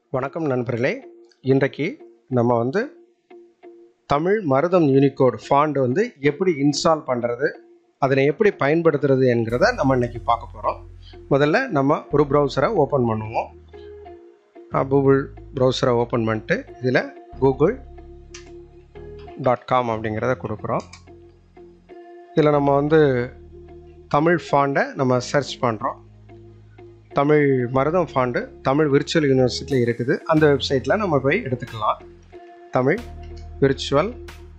வணக்கம் நண்பர்களே இன்றைக்கு நம்ம வந்து தமிழ் மருதம் யூனிகோட் ஃபாண்ட் வந்து எப்படி இன்ஸ்டால் பண்ணுறது அதனை எப்படி பயன்படுத்துறது என்கிறத நம்ம இன்னைக்கு பார்க்க போகிறோம் முதல்ல நம்ம ஒரு ப்ரௌசரை ஓப்பன் பண்ணுவோம் கூகுள் ப்ரௌசரை ஓப்பன் பண்ணிட்டு இதில் கூகுள் டாட் காம் அப்படிங்கிறத கொடுக்குறோம் இதில் நம்ம வந்து தமிழ் ஃபாண்டை நம்ம சர்ச் பண்ணுறோம் தமிழ் மருதம் ஃபாண்டு தமிழ் விர்ச்சுவல் யூனிவர்சிட்டியில் இருக்குது அந்த வெப்சைட்டில் நம்ம போய் எடுத்துக்கலாம் தமிழ் விர்ச்சுவல்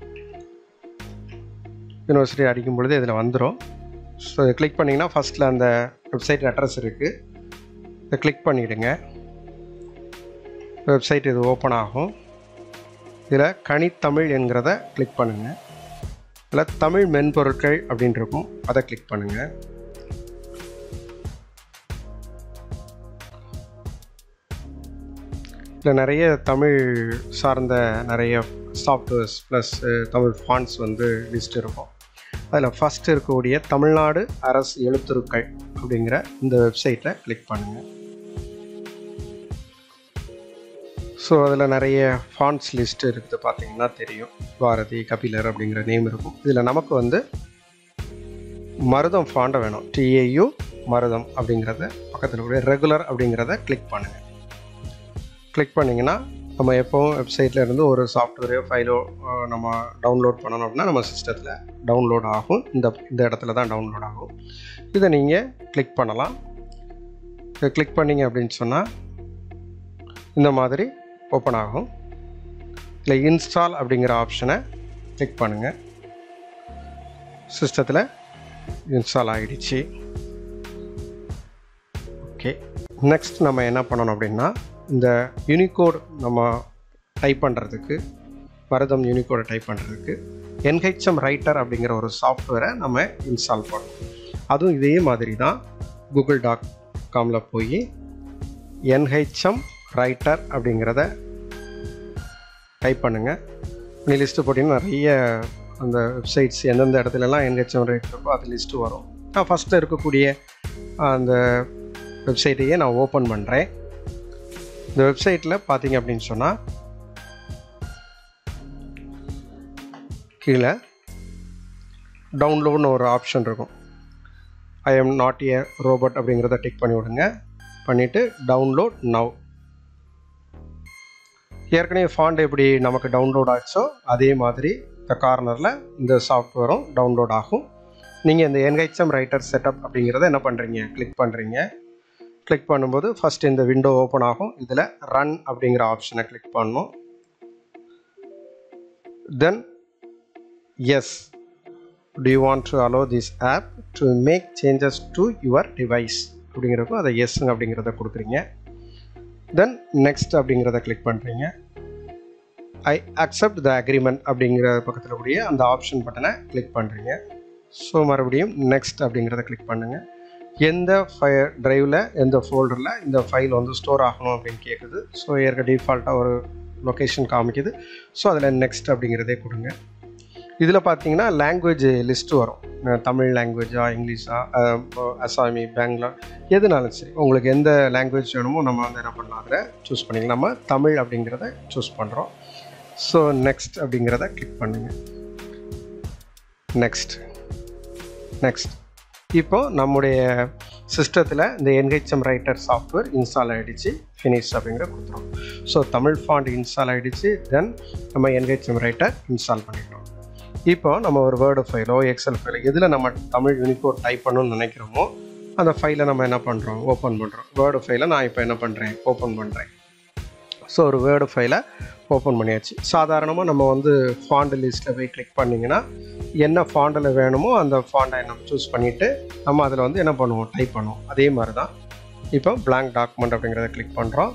யூனிவர்சிட்டி அடிக்கும் பொழுது இதில் வந்துடும் ஸோ இதை கிளிக் பண்ணிங்கன்னா ஃபஸ்ட்டில் அந்த வெப்சைட் அட்ரஸ் இருக்குது இதை கிளிக் பண்ணிவிடுங்க வெப்சைட் இது ஓப்பன் ஆகும் இதில் கனித்தமிழ் என்கிறத கிளிக் பண்ணுங்கள் இதில் தமிழ் மென்பொருட்கள் அப்படின்னு இருக்கும் அதை கிளிக் பண்ணுங்கள் இதில் நிறைய தமிழ் சார்ந்த நிறைய சாஃப்ட்வேர்ஸ் ப்ளஸ் தமிழ் ஃபாண்ட்ஸ் வந்து லிஸ்ட் இருக்கும் அதில் ஃபஸ்ட் இருக்கக்கூடிய தமிழ்நாடு அரசு எழுத்துருக்கள் அப்படிங்கிற இந்த வெப்சைட்டை கிளிக் பண்ணுங்கள் ஸோ அதில் நிறைய ஃபாண்ட்ஸ் லிஸ்ட் இருக்குது பார்த்தீங்கன்னா தெரியும் பாரதி கபிலர் அப்படிங்கிற நேம் இருக்கும் இதில் நமக்கு வந்து மருதம் ஃபாண்டை வேணும் டிஏயு மருதம் அப்படிங்கிறத பக்கத்தில் கூடிய ரெகுலர் அப்படிங்கிறத கிளிக் பண்ணுங்கள் கிளிக் பண்ணிங்கன்னா நம்ம எப்போவும் வெப்சைட்டில் இருந்து ஒரு சாஃப்ட்வேரையோ ஃபைலோ நம்ம டவுன்லோட் பண்ணணும் அப்படின்னா நம்ம சிஸ்டத்தில் டவுன்லோட் ஆகும் இந்த இந்த இடத்துல தான் டவுன்லோட் ஆகும் இதை நீங்கள் கிளிக் பண்ணலாம் இதை கிளிக் பண்ணிங்க அப்படின்னு சொன்னால் இந்த மாதிரி ஓப்பன் ஆகும் இல்லை இன்ஸ்டால் அப்படிங்கிற ஆப்ஷனை கிளிக் பண்ணுங்கள் சிஸ்டத்தில் இன்ஸ்டால் ஆகிடுச்சு ஓகே நெக்ஸ்ட் நம்ம என்ன பண்ணணும் அப்படின்னா இந்த யூனிகோட் நம்ம டைப் பண்ணுறதுக்கு பரதம் யூனிகோடை டைப் பண்ணுறதுக்கு என்ஹெச்எம் ரைட்டர் அப்படிங்கிற ஒரு சாஃப்ட்வேரை நம்ம இன்ஸ்டால் பண்ணணும் அதுவும் இதே மாதிரி தான் கூகுள் டாட் காமில் போய் என்ஹெச்எம் ரைட்டர் அப்படிங்கிறத டைப் பண்ணுங்கள் நீ லிஸ்ட்டு போட்டிங்கன்னா நிறைய அந்த வெப்சைட்ஸ் எந்தெந்த இடத்துலலாம் என்ஹெச்எம் ரைட்டர் இருக்கோ அது லிஸ்ட்டு வரும் நான் ஃபஸ்ட்டு இருக்கக்கூடிய அந்த வெப்சைட்டையே நான் ஓப்பன் பண்ணுறேன் இந்த வெப்சைட்டில் பார்த்தீங்க அப்படின்னு சொன்னால் கீழே டவுன்லோட்னு ஒரு ஆப்ஷன் இருக்கும் I am not a robot அப்படிங்கிறத டிக் பண்ணி விடுங்க பண்ணிவிட்டு டவுன்லோட் நவ் ஏற்கனவே ஃபாண்ட் எப்படி நமக்கு டவுன்லோட் ஆச்சோ அதே மாதிரி இந்த கார்னரில் இந்த சாஃப்ட்வேரும் டவுன்லோட் ஆகும் நீங்கள் இந்த என்ஹெச்எம் ரைட்டர் செட்டப் அப்படிங்கிறத என்ன பண்ணுறீங்க கிளிக் பண்ணுறீங்க கிளிக் பண்ணும்போது ஃபஸ்ட் இந்த விண்டோ ஓப்பன் ஆகும் இதில் ரன் அப்படிங்கிற ஆப்ஷனை கிளிக் பண்ணணும் then yes do you want to allow this app to make changes to your device அப்படிங்கிறப்போ அதை எஸ்ங்க அப்படிங்கிறத கொடுக்குறீங்க தென் நெக்ஸ்ட் அப்படிங்கிறத கிளிக் பண்ணுறீங்க ஐ அக்செப்ட் த அக்ரிமெண்ட் அப்படிங்கிற பக்கத்தில் கூடிய அந்த ஆப்ஷன் பட்டனை கிளிக் பண்ணுறீங்க ஸோ மறுபடியும் நெக்ஸ்ட் அப்படிங்கிறத கிளிக் பண்ணுங்கள் எந்த ஃபை ட்ரைவில் எந்த ஃபோல்டரில் இந்த ஃபைல் வந்து ஸ்டோர் ஆகணும் அப்படின்னு கேட்குது ஸோ ஏற்க டிஃபால்ட்டாக ஒரு லொக்கேஷன் காமிக்குது ஸோ அதில் நெக்ஸ்ட் அப்படிங்கிறதே கொடுங்க இதில் பார்த்தீங்கன்னா லாங்குவேஜ் லிஸ்ட்டு வரும் தமிழ் லாங்குவேஜா இங்கிலீஷா அசாமி பெங்களா எதுனாலும் சரி உங்களுக்கு எந்த லாங்குவேஜ் வேணுமோ நம்ம வந்து என்ன பண்ணலாம் அதில் சூஸ் பண்ணிக்கலாம் நம்ம தமிழ் அப்படிங்கிறத சூஸ் பண்ணுறோம் ஸோ நெக்ஸ்ட் அப்படிங்கிறத கிளிக் பண்ணுங்கள் நெக்ஸ்ட் நெக்ஸ்ட் இப்போ நம்முடைய சிஸ்டத்தில் இந்த என்ஹெச்எம் ரைட்டர் சாஃப்ட்வேர் இன்ஸ்டால் ஆகிடுச்சு ஃபினிஷ் அப்படிங்கிற கொடுத்துரும் ஸோ தமிழ் ஃபாண்ட் இன்ஸ்டால் ஆகிடுச்சு தென் நம்ம என்ஹெச்எம் ரைட்டர் இன்ஸ்டால் பண்ணிக்கிறோம் இப்போ நம்ம ஒரு வேர்டு ஃபைலோ எக்ஸல் ஃபைலோ எதில் நம்ம தமிழ் யூனிகோட் டைப் பண்ணணும்னு நினைக்கிறோமோ அந்த ஃபைலை நம்ம என்ன பண்ணுறோம் ஓப்பன் பண்ணுறோம் வேர்டு ஃபைலை நான் இப்போ என்ன பண்ணுறேன் ஓப்பன் பண்ணுறேன் ஸோ ஒரு வேர்டு ஃபைலை ஓப்பன் பண்ணியாச்சு சாதாரணமாக நம்ம வந்து ஃபாண்ட் லிஸ்ட்டில் போய் கிளிக் பண்ணிங்கன்னா என்ன ஃபாண்டில் வேணுமோ அந்த ஃபாண்டை நம்ம சூஸ் பண்ணிவிட்டு நம்ம அதில் வந்து என்ன பண்ணுவோம் டைப் பண்ணுவோம் அதே மாதிரி தான் இப்போ பிளாங்க் டாக்குமெண்ட் அப்படிங்கிறத கிளிக் பண்ணுறோம்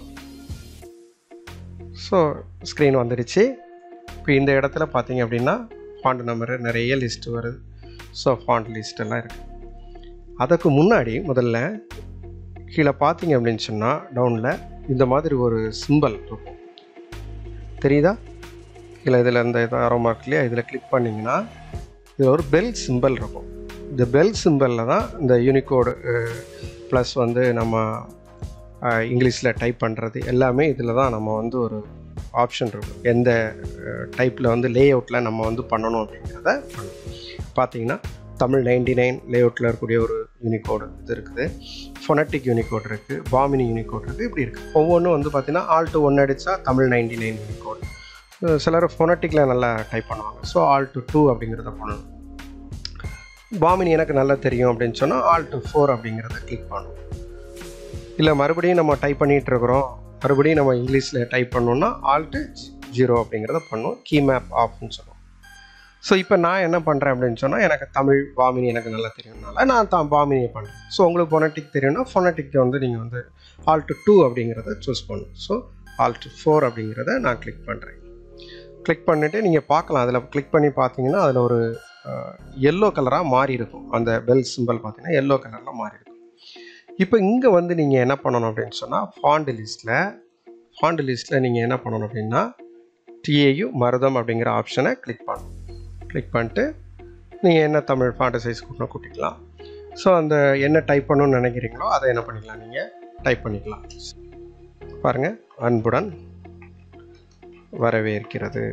ஸோ ஸ்க்ரீன் வந்துடுச்சு இப்போ இந்த இடத்துல பார்த்தீங்க அப்படின்னா ஃபாண்ட் நம்பர் நிறைய லிஸ்ட் வருது ஸோ ஃபாண்ட் லிஸ்ட் எல்லாம் இருக்குது அதுக்கு முன்னாடி முதல்ல கீழே பார்த்தீங்க அப்படின்னு சொன்னால் டவுனில் இந்த மாதிரி ஒரு சிம்பல் இருக்கும் தெரியுதா கீழே இதில் இந்த ஆரோ மார்க் இல்லையா இதில் கிளிக் பண்ணிங்கன்னா இது ஒரு பெல் சிம்பல் இருக்கும் இந்த பெல் சிம்பலில் தான் இந்த யூனிகோடு ப்ளஸ் வந்து நம்ம இங்கிலீஷில் டைப் பண்ணுறது எல்லாமே இதில் தான் நம்ம வந்து ஒரு ஆப்ஷன் இருக்கும் எந்த டைப்பில் வந்து லே அவுட்டில் நம்ம வந்து பண்ணணும் அப்படிங்கிறத பண்ணணும் பார்த்தீங்கன்னா தமிழ் நைன்டி நைன் லேஅவுட்டில் இருக்கக்கூடிய ஒரு யூனிகோடு இது இருக்குது ஃபொனட்டிக் யூனிகோட் இருக்குது பாமினி யூனிகோட் இருக்குது இப்படி இருக்குது ஒவ்வொன்றும் வந்து பார்த்தீங்கன்னா ஆல் டு ஒன் அடித்தா தமிழ் நைன்டி நைன் யூனிகோட் சிலர் ஃபொனட்டிக்கில் நல்லா டைப் பண்ணுவாங்க ஸோ ஆல் டு டூ அப்படிங்கிறத பண்ணணும் பாமினி எனக்கு நல்லா தெரியும் அப்படின்னு சொன்னால் ஆல் டு ஃபோர் அப்படிங்கிறத கிளிக் பண்ணணும் இல்லை மறுபடியும் நம்ம டைப் பண்ணிகிட்டு இருக்கிறோம் மறுபடியும் நம்ம இங்கிலீஷில் டைப் பண்ணோம்னா ஆல்ட்டு ஜீரோ அப்படிங்கிறத பண்ணும் கீ மேப் ஆஃப்னு சொல்லுவோம் ஸோ இப்போ நான் என்ன பண்ணுறேன் அப்படின்னு சொன்னால் எனக்கு தமிழ் பாமினி எனக்கு நல்லா தெரியும்னால நான் தான் பாமினியை பண்ணுறேன் ஸோ உங்களுக்கு ஃபொனட்டிக் தெரியும்னா ஃபொனட்டிக்கை வந்து நீங்கள் வந்து ஆல்ட்டு டூ அப்படிங்கிறத சூஸ் பண்ணணும் ஸோ ஆல்ட்டு ஃபோர் அப்படிங்கிறத நான் கிளிக் பண்ணுறேன் கிளிக் பண்ணிவிட்டு நீங்கள் பார்க்கலாம் அதில் கிளிக் பண்ணி பார்த்தீங்கன்னா அதில் ஒரு எல்லோ கலராக மாறி இருக்கும் அந்த பெல் சிம்பிள் பார்த்தீங்கன்னா எல்லோ கலரில் மாறி இருக்கும் இப்போ இங்கே வந்து நீங்கள் என்ன பண்ணணும் அப்படின்னு சொன்னால் ஃபாண்ட் லிஸ்ட்டில் ஃபாண்ட் லிஸ்ட்டில் நீங்கள் என்ன பண்ணணும் அப்படின்னா டிஏயு மருதம் அப்படிங்கிற ஆப்ஷனை கிளிக் பண்ணணும் கிளிக் பண்ணிட்டு நீங்கள் என்ன தமிழ் ஃபாண்ட் சைஸ் கூட்டினா கூட்டிக்கலாம் ஸோ அந்த என்ன டைப் பண்ணணும்னு நினைக்கிறீங்களோ அதை என்ன பண்ணிக்கலாம் நீங்கள் டைப் பண்ணிக்கலாம் பாருங்கள் அன்புடன் வரவேற்கிறது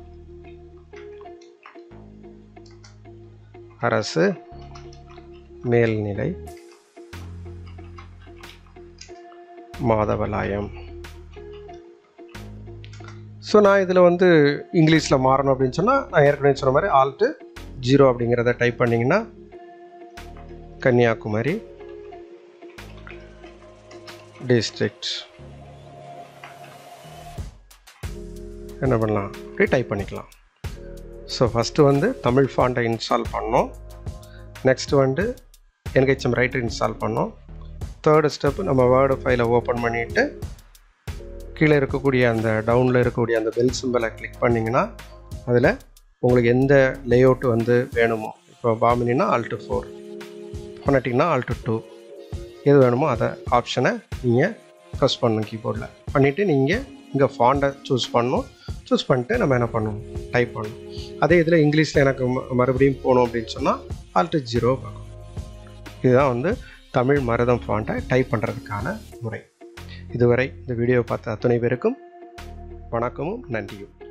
அரசு மேல்நிலை மாதவலாயம் ஸோ நான் இதில் வந்து இங்கிலீஷில் மாறணும் அப்படின்னு சொன்னால் நான் ஏற்கனவே சொன்ன மாதிரி ஆல்ட்டு ஜீரோ அப்படிங்கிறத டைப் பண்ணிங்கன்னா கன்னியாகுமரி டிஸ்ட்ரிக்ட் என்ன பண்ணலாம் அப்படி டைப் பண்ணிக்கலாம் ஸோ ஃபஸ்ட்டு வந்து தமிழ் ஃபாண்ட்டை இன்ஸ்டால் பண்ணோம் நெக்ஸ்ட் வந்து என்ஹெச்எம் ரைட்டர் இன்ஸ்டால் பண்ணோம் தேர்டு ஸ்டெப் நம்ம வேர்டு ஃபைலை ஓப்பன் பண்ணிவிட்டு கீழே இருக்கக்கூடிய அந்த டவுனில் இருக்கக்கூடிய அந்த பெல் சிம்பிளை கிளிக் பண்ணிங்கன்னா அதில் உங்களுக்கு எந்த லேஅவுட் வந்து வேணுமோ இப்போ பாமினினா ஆல்ட்டு ஃபோர் ஃபொனட்டிக்னா ஆல்ட்டு டூ எது வேணுமோ அதை ஆப்ஷனை நீங்கள் ப்ரெஸ் பண்ணணும் கீபோர்டில் பண்ணிவிட்டு நீங்கள் இங்கே ஃபாண்டை சூஸ் பண்ணணும் சூஸ் பண்ணிட்டு நம்ம என்ன பண்ணணும் டைப் பண்ணணும் அதே இதில் இங்கிலீஷில் எனக்கு மறுபடியும் போகணும் அப்படின்னு சொன்னால் ஆல்ட்டு ஜீரோ பார்க்கணும் இதுதான் வந்து தமிழ் மருதம் ஃபாண்ட்டை டைப் பண்ணுறதுக்கான முறை இதுவரை இந்த வீடியோவை பார்த்த அத்துணை பேருக்கும் வணக்கமும் நன்றியும்